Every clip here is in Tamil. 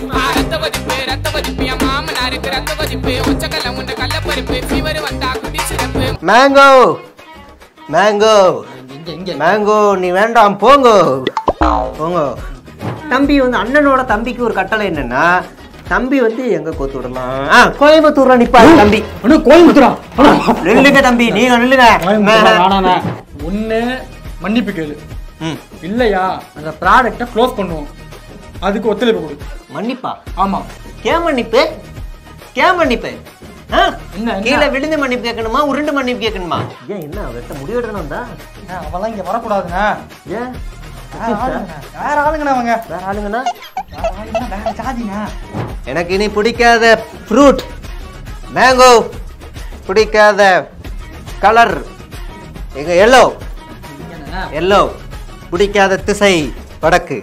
ரத்த கொதிப்பு ரத்த கொதிப்பு என் மாமனாருக்கு ரத்த கொதிப்பு ஒச்சக்கல்ல உண்ட கள்ளப்பருப்பு ஃபீவர் வந்தா குடி சிறப்பு மேங்கோ மேங்கோ இங்க இங்க மேங்கோ நீ வேண்டாம் போங்கோ போங்கோ தம்பி வந்து அண்ணனோட தம்பிக்கு ஒரு கட்டளை என்னன்னா தம்பி வந்து எங்க கோத்து விடலாம் ஆ கோயம்புத்தூர்ல நிப்பாரு தம்பி அண்ணா கோயம்புத்தூரா அண்ணா நில்லுங்க தம்பி நீங்க நில்லுங்க கோயம்புத்தூரா வேணாண்ணே ஒன்று மன்னிப்பு கேளு ம். இல்லையா அந்த ப்ராடக்ட்டை க்ளோஸ் பண்ணுவோம் அதுக்கு ஒத்துழைப்பு கொடு மன்னிப்பா ஆமாம் கே மன்னிப்பு கே மன்னிப்பு ஆ? என்ன, என்ன? கீழே விழுந்து மன்னிப்பு கேட்கணுமா உருண்டு மன்னிப்பு கேட்கணுமா ஏன் என்ன அவர்கிட்ட முடிவெடுக்கணும் தான் அவெல்லாம் இங்கே வரக்கூடாதுண்ணே ஏன் வேற ஆளுங்கண்ணே வேற ஆளுங்கண்ணே அவங்க வேற ஆளுங்கண்ணா வேற ஆளுங்கண்ணா வேற ஜாதிண்ணே எனக்கு இனி பிடிக்காத ஃப்ரூட் மேங்கோ பிடிக்காத கலர் எங்க எல்லோ இங்கண்ணே எல்லோ பிடிக்காத திசை வடக்கு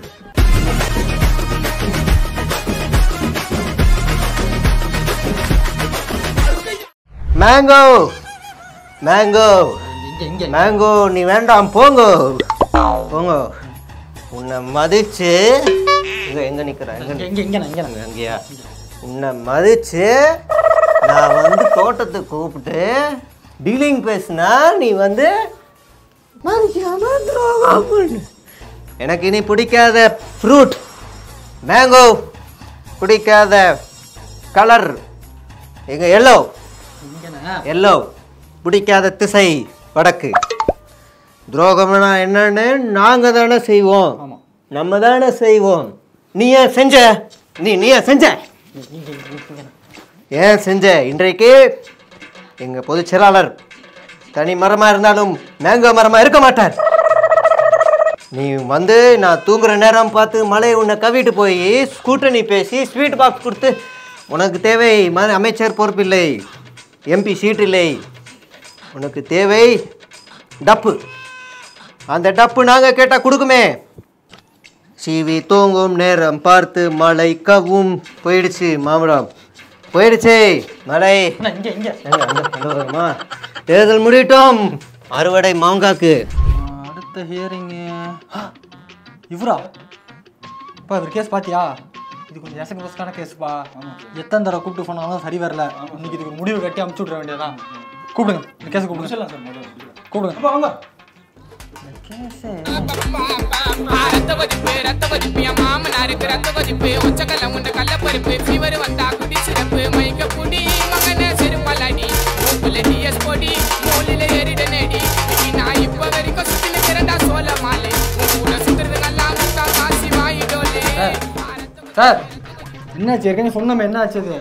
மேங்கோ மேங்கோ இங்க இங்க மேங்கோ நீ வேண்டாம் போங்கோ போங்கோ உன்னை மதிச்சு இங்க எங்க நிக்கிற எங்க இங்க இங்க இங்கண்ணே இங்கண்ணே அங்கேயா உன்னை மதிச்சு நான் வந்து தோட்டத்துக்கு கூப்பிட்டு டீலிங் பேசினா நீ வந்து மதிக்காம துரோகம் பண்ணு. எனக்கு இனி பிடிக்காத ஃப்ரூட் மேங்கோ பிடிக்காத கலர் எங்க எல்லோ இங்கண்ணே எல்லோ பிடிக்காத திசை வடக்கு துரோகம்னா என்னன்னு நாங்க தானே செய்வோம் ஆமா. நம்ம தானே செய்வோம் நீ ஏன் செஞ்ச நீ நீ ஏன் செஞ்ச இங்க இங்க இங்கண்ணே ஏன் செஞ்ச இன்றைக்கு எங்க பொதுச் செயலாளர் தனி மரமா இருந்தாலும் மேங்கோ மரமா இருக்க மாட்டார் நீ வந்து நான் தூங்குற நேரம் பார்த்து மலை உன்னை கவிட்டு போய் ஸ்கூட்டனி பேசி ஸ்வீட் பாக்ஸ் கொடுத்து உனக்கு தேவை ம- அமைச்சர் பொறுப்பில்லை எம்பி சீட் இல்லை உனக்கு தேவை டப்பு அந்த டப்பு நாங்கள் கேட்டால் கொடுக்குமே சீவி தூங்கும் நேரம் பார்த்து மழை கவும் போயிடுச்சு மாமரம் போயிடுச்சு மழை அண்ணா இங்க இங்க எங்க, அங்க, அங்க வருமா? தேர்தல் முடியட்டும் அறுவடை மாங்காக்கு அடுத்த ஹியரிங்கு இவரா இப்போ இவர் கேஸ் பாத்தியா இது கொஞ்சம் எசக்கு பசக்கான கேஸ்ப்பா எத்தனை தடவை கூப்பிட்டு போனாலும் சரி வரல இன்னைக்கு இதுக்கு ஒரு முடிவு கட்டி அமுச்சு விட்ற வேண்டியதான் கூப்பிடுங்க இந்த கேஸை கூப்பிடுங்க சொல்லலாம் சார் கூப்பிடுங்க அப்பா வாங்க கேஸு ரத்த கொதிப்பு ரத்த கொதிப்பு என் மாமனாருக்கு ரத்த கொதிப்பு ஒச்சக்கல்ல உண்ட கள்ளப்பருப்பு ஃபீவர் வந்தா குடி சிறப்பு மைக்க புடி மகனே சிறுமலடி மூக்குல டிஎஸ் பொடி மூலில ஏறிட நேடி இன்னைக்கு நான் இப்ப வரைக்கும் சுத்தி நிக்கிறேன்டா சோழ மாலை உன் கூட சுத்துறது நல்லா முத்தா காசி வாயிடோலே சார் என்னாச்சு ஏற்கனவே சொன்னோமே என்ன ஆச்சு அது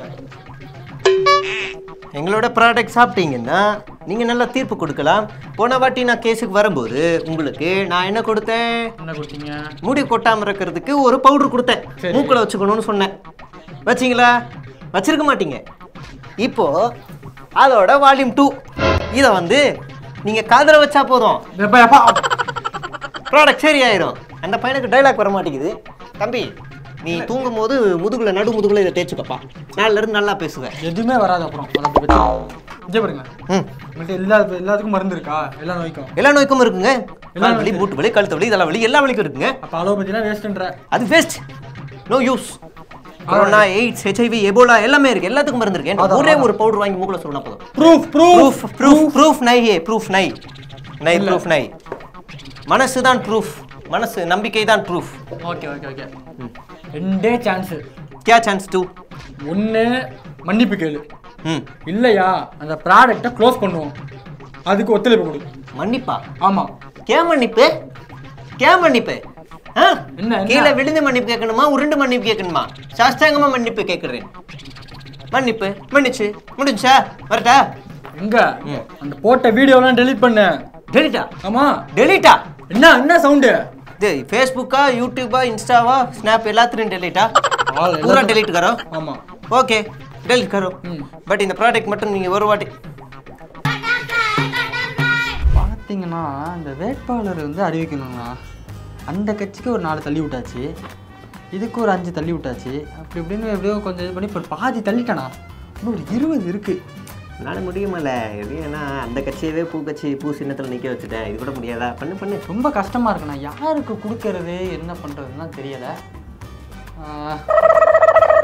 எங்களோட ப்ராடக்ட் சாப்பிட்டீங்கன்னா நீங்கள் நல்லா தீர்ப்பு கொடுக்கலாம் போன வாட்டி நான் கேஸுக்கு வரும்போது உங்களுக்கு நான் என்ன கொடுத்தேன் என்ன கொடுத்தீங்க முடி கொட்டாமல் இருக்கிறதுக்கு ஒரு பவுடர் கொடுத்தேன் சரி. மூக்கில் வச்சுக்கணும்னு சொன்னேன் வச்சிங்களா வச்சிருக்க மாட்டீங்க இப்போ அதோட வால்யூம் டூ இதை வந்து நீங்கள் காதல வச்சா போதும் எப்பா எப்பா ப்ராடக்ட் சரி ஆயிரும் அந்த பையனுக்கு டைலாக் வர மாட்டேங்குது தம்பி நீ தூங்கும் போது முதுகுல நடு முதுகுல இதை தேய்ச்சுக்கப்பா நாளில இருந்து நல்லா பேசுவேன் எதுவுமே வராது அப்புறம் அதை அப்படி வச்சு இங்கே பாருங்க ம் உங்கள்கிட்ட எல்லா எல்லாத்துக்கும் மருந்து இருக்கா எல்லா நோய்க்கும் எல்லா நோய்க்கும் இருக்குங்க எல்லா கால் வலி மூட்டு வலி கழுத்து வலி இதெல்லாம் வலி எல்லா வலிக்கும் இருக்குங்க அப்போ அலோபதினா வேஸ்ட்டுன்ற அது waste no use corona AIDS HIV Ebola எல்லாமே இருக்கு எல்லாத்துக்கும் மருந்து இருக்கு எனக்கு ஒரே ஒரு பவுடர் வாங்கி மூக்குல சொல்லணும் போதும் proof proof proof proof proof நை ஹே ப்ரூஃப் நை நை ப்ரூஃப் நை மனசு தான் ப்ரூஃப் மனசு நம்பிக்கை தான் ப்ரூஃப் ஓகே ஓகே ஓகே ரெண்டே சான்ஸு கியா சான்ஸ் டூ ஒன்று மன்னிப்பு கேளு ம் இல்லையா அந்த ப்ராடக்ட்டை க்ளோஸ் பண்ணுவோம் அதுக்கு ஒத்துழைப்பு கொடு மன்னிப்பா ஆமாம் கே மன்னிப்பு கே மன்னிப்பு ஆ? என்ன, என்ன? கீழே விழுந்து மன்னிப்பு கேட்கணுமா உருண்டு மன்னிப்பு கேட்கணுமா சாஸ்தாங்கமா மன்னிப்பு கேட்குறேன் மன்னிப்பு மன்னிச்சு முடிஞ்சா வரட்டா எங்க அந்த போட்ட வீடியோலாம் டெலீட் பண்ணு டெலிட்டா ஆமா டெலிட்டா என்ன என்ன சவுண்டு இது ஃபேஸ்புக்கா யூடியூபா இன்ஸ்டாவா ஸ்னாப் எல்லாத்துலையும் டெலிட்டா All पूरा डिलीट करो ஆமா ओके डिलीट करो ம். பட் இந்த ப்ராடக்ட் மட்டும் நீங்கள் ஒரு வாட்டி பார்த்தீங்கன்னா இந்த வேட்பாளர் வந்து அறிவிக்கணுங்கண்ணா அந்த கட்சிக்கு ஒரு நாலு தள்ளி விட்டாச்சு இதுக்கு ஒரு அஞ்சு தள்ளி விட்டாச்சு அப்படி இப்படின்னு எப்படியோ கொஞ்சம் இது பண்ணி இப்போ பாதி தள்ளிட்டானா இன்னும் ஒரு இருபது இருக்கு என்னால் முடியுமில்ல எப்படின்னா அந்த கட்சியவே பூ கட்சி பூ சின்னத்தில் நிற்க வச்சுட்டேன் இது கூட முடியாதா பண்ணு பண்ணு ரொம்ப கஷ்டமா இருக்குண்ணா யாருக்கு கொடுக்கறது என்ன பண்றதுன்னு தெரியல ஆஹ்,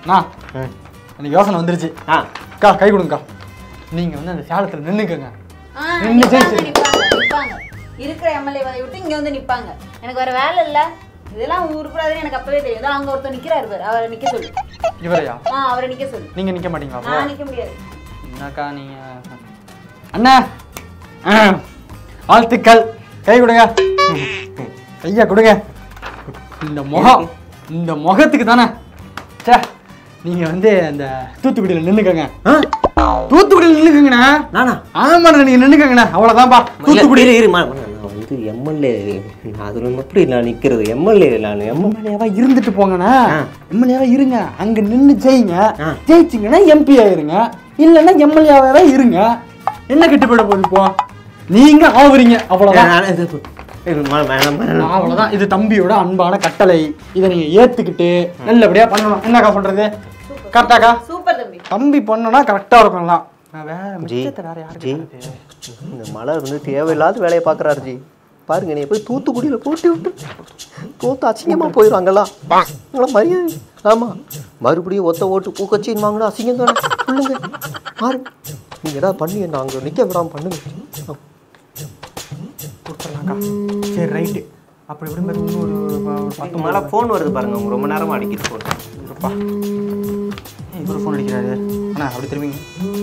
அண்ணா எனக்கு யோசனை வந்துருச்சு ஆ அக்கா கை கொடுங்கக்கா நீங்கள் வந்து அந்த சேலத்தில் நின்றுக்கங்க ஆ, நின்னு நிப்பாங்க, ஜெயிச்சு. நிப்பாங்க, நிப்பாங்க. இருக்கிற எம்எல்ஏ விட்டு இங்க வந்து நிப்பாங்க எனக்கு வேற வேலை இல்ல இதெல்லாம் உருப்படாதுன்னு எனக்கு அப்பவே தெரியும் இதோ அங்க ஒருத்தர் நிக்கிறாரு பாரு அவரை நிக்க சொல்லு இவரையா ஆ அவரை நிக்க சொல்லு நீங்கள் நிற்க மாட்டீங்களா அப்போ? நான் நிக்க முடியாது என்னக்கா நீங்கள் அண்ணா ஆ, வாழ்த்துக்கள் கை கொடுங்க கையா கொடுங்க இந்த முகம் இந்த முகத்துக்கு தானே சே நீங்கள் வந்து அந்த தூத்துக்குடியில் நின்றுக்கங்க தூத்துக்குடியில் நின்றுக்கங்கண்ணா நானா ஆமாண்ணா நீங்கள் நின்றுக்கங்கண்ணா அவ்வளோதான்ப்பா தூத்துக்குடி இரு, இரு, மா- நான் வந்து எம்எல்ஏ அதில் எப்படி நான் நிற்கிறது எம்எல்ஏ நான் எம்எல்ஏ எம்எல்ஏவா இருந்துட்டு போங்கண்ணா ஆ. எம்எல்ஏவா இருங்க அங்க நின்னு ஜெயிங்க ஆ. ஜெயிச்சிங்கன்னா எம்பி ஆயிருங்க இல்லைன்னா எம்எல்ஏவாவே இருங்க என்ன கெட்டு போயிட போகுது இப்போ நீங்க ஆவுறீங்க அவ்வளவுதான் அவ்வளவுதான் இது தம்பியோட அன்பான கட்டளை இதை நீங்க ஏத்துக்கிட்டு நல்லபடியா பண்ணணும் என்னக்கா பண்றது கரெக்டாக்கா சூப்பர் தம்பி தம்பி பண்ணனா கரெக்டா இருக்கும்லாம் நான் வேற ஜி மிச்சத்தை வேற யாருக்கு ஜி இந்த மழை வந்து தேவையில்லாத வேலையை பார்க்குறாரு ஜி பாருங்க நீ போய் தூத்துக்குடியில் போட்டு விட்டு தோத்து அசிங்கமாக போயிடும் அங்கெல்லாம் அங்கெல்லாம் மரியாதை ஆமாம் மறுபடியும் ஒத்த ஓட்டு பூக்கச்சின்னு வாங்கினா அசிங்கம் தானே சொல்லுங்க பாரு நீங்கள் ஏதாவது பண்ணி என்ன அங்கே நிற்க விடாமல் பண்ணுங்க ஆ. கொடுத்துடலாம்க்கா சரி ரைட்டு அப்படி இப்படி மாதிரி இன்னும் ஒரு ஒரு பத்து மேலே ஃபோன் வருது பாருங்க உங்க ரொம்ப நேரமாக அடிக்கிற ஃபோன் இருப்பா இவரு ஃபோன் அடிக்கிறாரு அண்ணா அப்படி திரும்பிங்க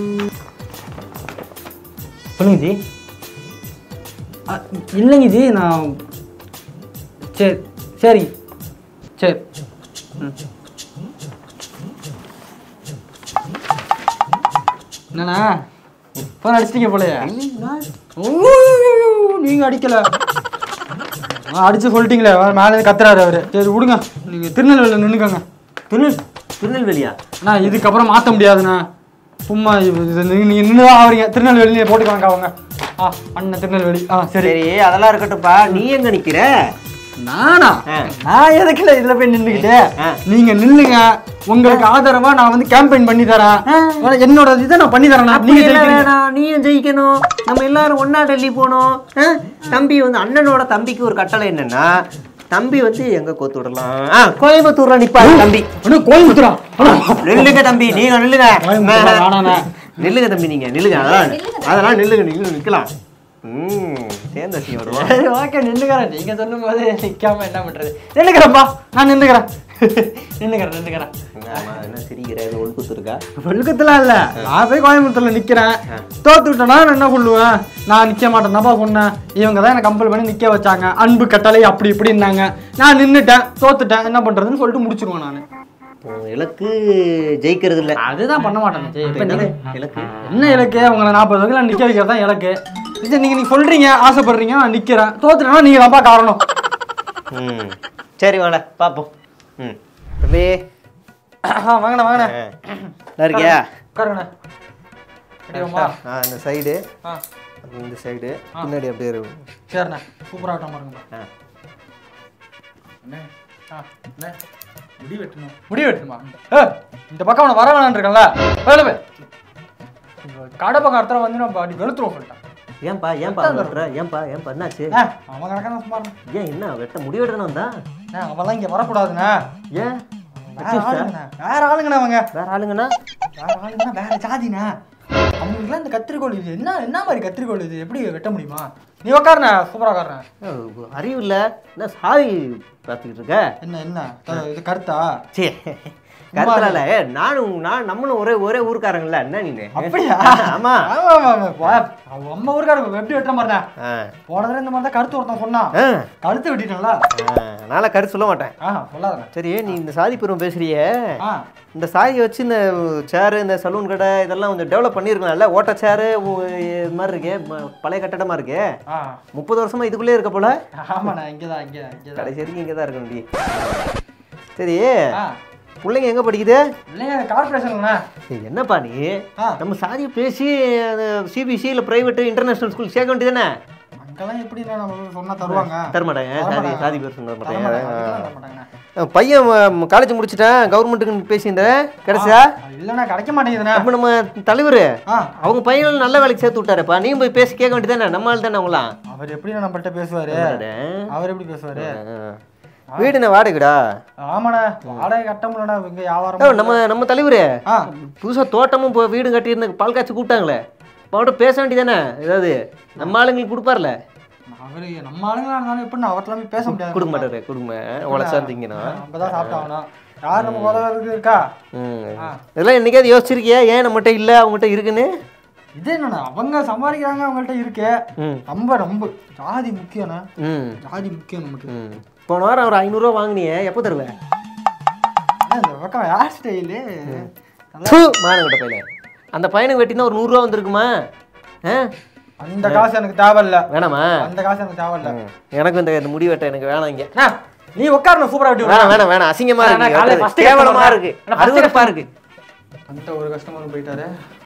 சொல்லுங்க ஜி அ, இல்லைங்க ஜி நான் சரி சரிங்க சரி ம் என்னண்ணா ஃபோன் அடிச்சிட்டீங்க போலயே ஓ நீங்கள் அடிக்கல ஆ, அடிச்சு சொல்லிட்டீங்களே மேலே இருந்து கத்துறாரு அவரு சரி விடுங்க நீங்கள் திருநெல்வேலியில் நின்றுக்கோங்க திருநெல் திருநெல்வேலியா அண்ணா இதுக்கப்புறம் மாற்ற முடியாதுண்ணா சும்மா இது இது நீங்க நீங்க நின்று தான் ஆவறீங்க திருநெல்வேலியே போட்டுக்கலாங்க அவங்க ஆ அண்ணன் திருநெல்வேலி ஆ சரி சரி அதெல்லாம் இருக்கட்டும்ப்பா நீ எங்க நிக்கிற நானா ஆ. நான் எதுக்குல இதுல போய் நின்றுக்கிட்டு ஆ. நீங்க நில்லுங்க உங்களுக்கு ஆதரவா நான் வந்து கேம்பெயின் பண்ணி தரேன் ஆனா, என்னோட இதை நான் பண்ணி தரேன் நீங்க நீங்க ஜெயிக்கிறீங்க. வேணாம் நீயும் ஜெயிக்கணும் நம்ம எல்லாரும் ஒண்ணா டெல்லி போனோம் ஆ? தம்பி வந்து அண்ணனோட தம்பிக்கு ஒரு கட்டளை என்னன்னா தம்பி வந்து எங்க கோத்து விடலாம் ஆ, கோயம்புத்தூர்ல நிப்பாரு தம்பி அண்ணா, கோயம்புத்தூரா அண்ணா, நில்லுங்க தம்பி நீங்க நில்லுங்க கோயம்புத்தூரா, வேணாண்ணே. நில்லுங்க தம்பி நீங்க நில்லுங்க அதெல்லாம் அதெல்லாம் நில்லுங்க நீங்க நிக்கலாம் ம் சேர்ந்த சி வருவா சரி ஓகே நின்றுக்கிறேன் நீங்க சொல்லும் போது நிக்காம என்ன பண்றது நின்றுக்கிறேன்ப்பா நான் நின்றுக்கிறேன் நின்றுக்கிறேன் நின்றுக்கிறேன் ஆமா, என்ன சிரிக்கிற இது ஒழுக்குத்து இருக்கா ஒழுக்கத்துலாம் இல்ல நான் போய் கோயம்புத்தூர்ல நிக்கிறேன் தோத்து விட்டேன்னா நான் என்ன சொல்லுவேன் நான் நிக்க மாட்டேன்ப்பா சொன்னேன் இவங்க தான் என்ன கம்பல் பண்ணி நிக்க வச்சாங்க அன்பு கட்டளை அப்படி இப்படின்னாங்க நான் நின்னுட்டேன் தோத்துட்டேன் என்ன பண்றதுன்னு சொல்லிட்டு முடிச்சிருவேன் நான் உன் இலக்கு ஜெயிக்கிறது இல்ல அதுதான் பண்ண மாட்டேன் விஜய். இப்ப என்னது நீங்க- இலக்கு என்ன இலக்கு உங்களை நாற்பது வகையில் நிக்க வைக்கிறது தான் இலக்கு இது நீங்க நீங்க சொல்றீங்க ஆசைப்படுறீங்க நான் நிக்கிறேன் தோத்துட்டேன்னா நீங்க தான்ப்பா காரணம் ம் சரி வாடா பாப்போம் ம் தம்பி ஆ, வாங்கண்ணே வாங்கண்ணே ஆ. நல்லா இருக்கியா உட்காருங்கண்ணே ரெடியாம்மா? ஆ இந்த சைடு ஆ இந்த சைடு பின்னாடி அப்படியே இருக்கும் சரிண்ணே சூப்பராக விட்டா பாருங்கண்ணே ஆ அண்ணே, ஆ, அண்ணே, முடி வெட்டணும் முடி வெட்டணுமா ஏ, இந்த பக்கம் அவனை வர வேணான்னு இருக்கேன்ல வேலை போய் இந்த கடை பக்கம் அடுத்த வந்து நம்ம அடி வெளுத்துருவோம் சொல்லிட்டான் ஏன்பா ஏன்பா வெட்டுற ஏன்பா ஏன்பா என்னாச்சு ஏ, அவன் கணக்கான சும்மா இருந்தான். ஏன் என்ன வெட்ட முடி வெட்டணும் வந்தா ஏ, அவன்லாம் இங்கே வரக்கூடாதுண்ணே ஏன் வேற ஆளுங்கண்ணே வேற ஆளுங்கண்ணே அவங்க வேற ஆளுங்கண்ணா வேற ஆளுங்கண்ணா வேற ஜாதிண்ணே அவங்களுக்குலாம் இந்த கத்திரிக்கோள் இது என்ன என்ன மாதிரி கத்திரிக்கோள் இது எப்படி வெட்ட முடியுமா நீ உட்காருண்ணே சூப்பராக உட்காருண்ணே ஓ, அறிவு இல்ல என்ன சாவி பார்த்துக்கிட்டு இருக்க என்ன என்ன த- இது கருத்தா சே கருத்தல ஏ நானும் நான் நம்மளும் ஒரே ஒரே ஊருக்காரங்கள என்ன நீனு அப்படியா ஆமா ஆமா ஆமா ஆமா வா, அவன் நம்ம ஊருக்காரங்க எப்படி வெட்டுற மாதிரி தான் ஆ. போன தடவை இந்த மாதிரி தான் கருத்து ஒருத்தன் சொன்னான் ஆ. கழுத்து வெட்டிட்டல ஆ, நாளா கருத்து சொல்ல மாட்டேன் ஆ சொல்லாத சரி நீ இந்த சாதி பருவம் பேசுறியே ஆ இந்த சாதியை வச்சு இந்த சேரு இந்த சலூன் கடை இதெல்லாம் கொஞ்சம் டெவலப் பண்ணியிருக்கலாம்ல ஓட்ட சேரு இது மாதிரி இருக்கே ம- பழைய கட்டடமா இருக்கே ஆ முப்பது வருஷமா இதுக்குள்ளே இருக்க போல ஆமாண்ணா இங்கே தான் இங்கே தான் இங்கே தான் கடைசி வரைக்கும் இங்கே தான் இருக்க முடியும் சரி ஆ பிள்ளைங்க எங்க படிக்குது இல்லைங்க கார்பரேஷன்ண்ணா ஏய், என்னப்பா நீ ஆ. நம்ம சாதியை பேசி சிபிசி இல்லை ப்ரைவேட் இன்டர்நேஷனல் ஸ்கூல் சேர்க்க வேண்டியதானே அங்கெல்லாம் எப்படிண்ணா நம்ம சொன்னா தருவாங்க தரமாட்டாங்க சாதி தரமாட்டாங்க. சாதி பேர் சொல்ல தரமாட்டாங்க, மாட்டாங்க அதுக்கெல்லாம் தரமாட்டாங்கண்ணா. ஆ. பையன் காலேஜ் முடிச்சிட்டேன் கவர்மெண்ட்டுக்கு பேசியிருந்தேன் கிடைச்சா ஆ, இல்லைண்ணா கிடைக்க மாட்டேங்குதுண்ணா அப்போ நம்ம தலைவர் ஆ அவங்க பையன் நல்ல வேலைக்கு சேர்த்து விட்டாருப்பா நீ போய் பேசி கேட்க வேண்டியதானே நம்ம ஆள் தானே அவங்களாம் அவர் எப்படிண்ணா நம்மள்ட்ட பேசுவாரு அவர் எப்படி பேசுவாரு வீடு என்ன வாடகைடா ஆமாண்ணே வாடகை கட்ட முடியலண்ணா இங்க ஏ, வியாபாரம் நம்ம நம்ம தலைவரே ஆ புதுசா தோட்டமும் இப்போ வீடும் கட்டியிருந்த பால் காய்ச்சி கூப்பிட்டாங்களே இப்போ அவர்கிட்ட பேச வேண்டியதானே ஏதாவது நம்ம ஆளுங்களுக்கு கொடுப்பார்ல அவரு நம்ம ஆளுங்களா இருந்தாலும் எப்படி அவர்கிட்ட போய் பேச முடியாது கொடுக்க மாட்டாரு கொடுங்க உழைச்சா இருந்தீங்கன்னா நம்ம தான் சாப்பிட்டாகணும் யார் நம்ம உதவுறதுக்கு இருக்கா ம் ஆ. இதெல்லாம் என்னைக்காவது யோசிச்சிருக்கியா ஏன் நம்மகிட்ட இல்லை அவங்ககிட்ட இருக்குன்னு இது என்னண்ணா அவங்க சம்பாதிக்கிறாங்க அவங்கள்ட்ட இருக்கு ம் ரொம்ப ரொம்ப ஜாதி முக்கியம்ண்ணா ம் ஜாதி முக்கியம் நமக்கு ம் போன வாரம் ஒரு ஐநூறுரூவா வாங்கினியே எப்போ தருவேன் ஆனா இந்த பக்கம் ஹேர் ஸ்டைலு தூ மானங்கிட்ட பையல அந்த பையனுக்கு வெட்டினா ஒரு நூறுரூவா வந்திருக்குமா ஆ அந்த காசு எனக்கு தேவையில்ல வேணாமா அந்த காசு எனக்கு தேவையில்ல ம். எனக்கு இந்த இந்த முடி வெட்ட எனக்கு வேணாம் இங்க அண்ணா, நீ உட்காரணும் சூப்பரா வெட்டி வேணாம் வேணாம் வேணாம் அசிங்கமா அண்ணா, இருக்கு காலையில வெட்டுறது. first கேவலமா customer. இருக்கு அண்ணா, first அருவருப்பா இருக்கு அந்த ஒரு கஸ்டமர் போயிட்டாரு